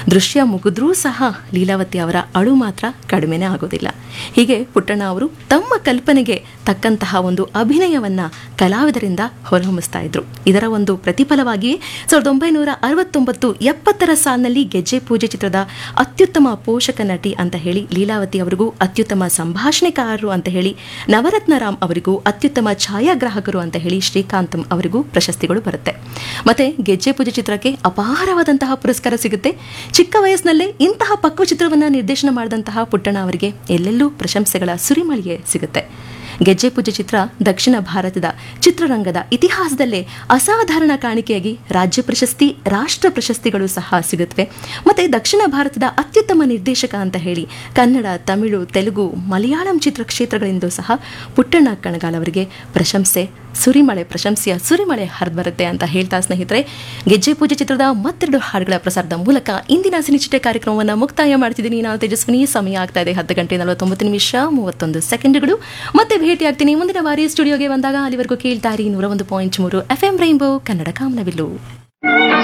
ದೃಶ್ಯ ಮುಗಿದ್ರೂ ಸಹ ಲೀಲಾವತಿ ಅವರ ಅಳು ಮಾತ್ರ ಕಡಿಮೆನೇ ಆಗೋದಿಲ್ಲ ಹೀಗೆ ಪುಟ್ಟಣ್ಣ ಅವರು ತಮ್ಮ ಕಲ್ಪನೆಗೆ ತಕ್ಕಂತಹ ಒಂದು ಅಭಿನಯವನ್ನ ಕಲಾವಿದರಿಂದ ಹೊರಹೊಮ್ಮಿಸ್ತಾ ಇದ್ರು ಇದರ ಒಂದು ಪ್ರತಿಫಲವಾಗಿ ಸಾವಿರದ ಒಂಬೈನೂರ ಅರವತ್ತೊಂಬತ್ತು ಎಪ್ಪತ್ತರ ಸಾಲಿನಲ್ಲಿ ಗೆಜ್ಜೆ ಪೂಜೆ ಚಿತ್ರದ ಅತ್ಯುತ್ತಮ ಪೋಷಕ ನಟಿ ಅಂತ ಹೇಳಿ ಲೀಲಾವತಿ ಅವರಿಗೂ ಅತ್ಯುತ್ತಮ ಸಂಭಾಷಣೆಕಾರರು ಅಂತ ಹೇಳಿ ನವರತ್ನ ರಾಮ್ ಅವರಿಗೂ ಅತ್ಯುತ್ತಮ ಛಾಯಾಗ್ರಾಹಕರು ಅಂತ ಹೇಳಿ ಶ್ರೀಕಾಂತ್ ಅವರಿಗೂ ಪ್ರಶಸ್ತಿಗಳು ಬರುತ್ತೆ ಮತ್ತೆ ಗೆಜ್ಜೆ ಪೂಜೆ ಚಿತ್ರಕ್ಕೆ ಅಪಾರವಾದಂತಹ ಪುರಸ್ಕಾರ ಸಿಗುತ್ತೆ ಚಿಕ್ಕ ವಯಸ್ಸಿನಲ್ಲೇ ಇಂತಹ ಪಕ್ವ ಚಿತ್ರವನ್ನ ನಿರ್ದೇಶನ ಮಾಡಿದಂತಹ ಪುಟ್ಟಣ್ಣ ಅವರಿಗೆ ಎಲ್ಲೆಲ್ಲೂ ಪ್ರಶಂಸೆಗಳ ಸುರಿಮಳಿಗೆ ಸಿಗುತ್ತೆ ಗೆಜ್ಜೆ ಪೂಜೆ ಚಿತ್ರ ದಕ್ಷಿಣ ಭಾರತದ ಚಿತ್ರರಂಗದ ಇತಿಹಾಸದಲ್ಲೇ ಅಸಾಧಾರಣ ಕಾಣಿಕೆಯಾಗಿ ರಾಜ್ಯ ಪ್ರಶಸ್ತಿ ರಾಷ್ಟ್ರ ಪ್ರಶಸ್ತಿಗಳು ಸಹ ಸಿಗುತ್ತವೆ ಮತ್ತೆ ದಕ್ಷಿಣ ಭಾರತದ ಅತ್ಯುತ್ತಮ ನಿರ್ದೇಶಕ ಅಂತ ಹೇಳಿ ಕನ್ನಡ ತಮಿಳು ತೆಲುಗು ಮಲಯಾಳಂ ಚಿತ್ರ ಕ್ಷೇತ್ರಗಳಿಂದ ಸಹ ಪುಟ್ಟಣ್ಣ ಕಣಗಾಲ್ ಅವರಿಗೆ ಪ್ರಶಂಸೆ ಸುರಿಮಳೆ ಪ್ರಶಂಸೆಯ ಸುರಿಮಳೆ ಹರಿದು ಬರುತ್ತೆ ಅಂತ ಹೇಳ್ತಾ ಸ್ನೇಹಿತರೆ ಗೆಜ್ಜೆ ಪೂಜೆ ಚಿತ್ರದ ಮತ್ತೆರಡು ಹಾಡುಗಳ ಪ್ರಸಾರದ ಮೂಲಕ ಇಂದಿನ ಸಿನಿಚಿಟೆ ಕಾರ್ಯಕ್ರಮವನ್ನು ಮುಕ್ತಾಯ ಮಾಡ್ತಿದ್ದೀನಿ ನಾನು ತೇಜಸ್ವಿನಿ ಸಮಯ ಆಗ್ತಾ ಇದೆ ಹತ್ತು ಗಂಟೆ ನಲವತ್ತೊಂಬತ್ತು ನಿಮಿಷ ಮೂವತ್ತೊಂದು ಸೆಕೆಂಡ್ಗಳು ಮತ್ತೆ ಭೇಟಿಯಾಗ್ತೀನಿ ಮುಂದಿನ ಬಾರಿ ಸ್ಟುಡಿಯೋಗೆ ಬಂದಾಗ ಅಲ್ಲಿವರೆಗೂ ಕೇಳ್ತಾ ಇರಿ ನೂರ ಒಂದು ಪಾಯಿಂಟ್ ಮೂರು ಎಫ್ ಎಂ ರೈನ್ಬೋ ಕನ್ನಡ ಕಾಮನವಿಲ್ಲು